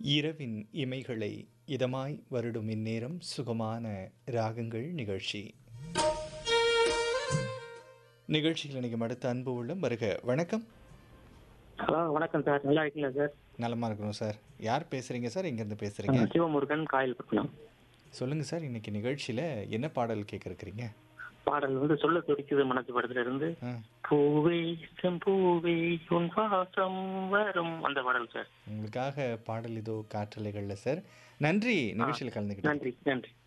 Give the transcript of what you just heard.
இரவின் இமைகளை இதமாய் வருடும் இந்நேரம் சுகமான ராகங்கள் நிகழ்ச்சி நிகழ்ச்சியில் இன்னைக்கு அடுத்த அன்பு உள்ளம் வருக வணக்கம் ஹலோ வணக்கம் சார் நல்லா இருக்கீங்களா சார் நலமா இருக்கணும் சார் யார் பேசுறீங்க சார் எங்கேருந்து பேசுறீங்க சிவமுருகன் காயல்பட்டினம் சொல்லுங்க சார் இன்னைக்கு நிகழ்ச்சியில என்ன பாடல் கேட்க இருக்கிறீங்க பாடல் வந்து சொல்ல துடிக்குது மனசு படத்துல இருந்து ஆ, பூவே செம்பூவே உன் வாசம் வரும் அந்த பாடல் சார் உங்களுக்காக பாடல் இதோ காற்றலைகள்ல சார் நன்றி நிகழ்ச்சியில் கலந்துக்கிட்டேன் நன்றி நன்றி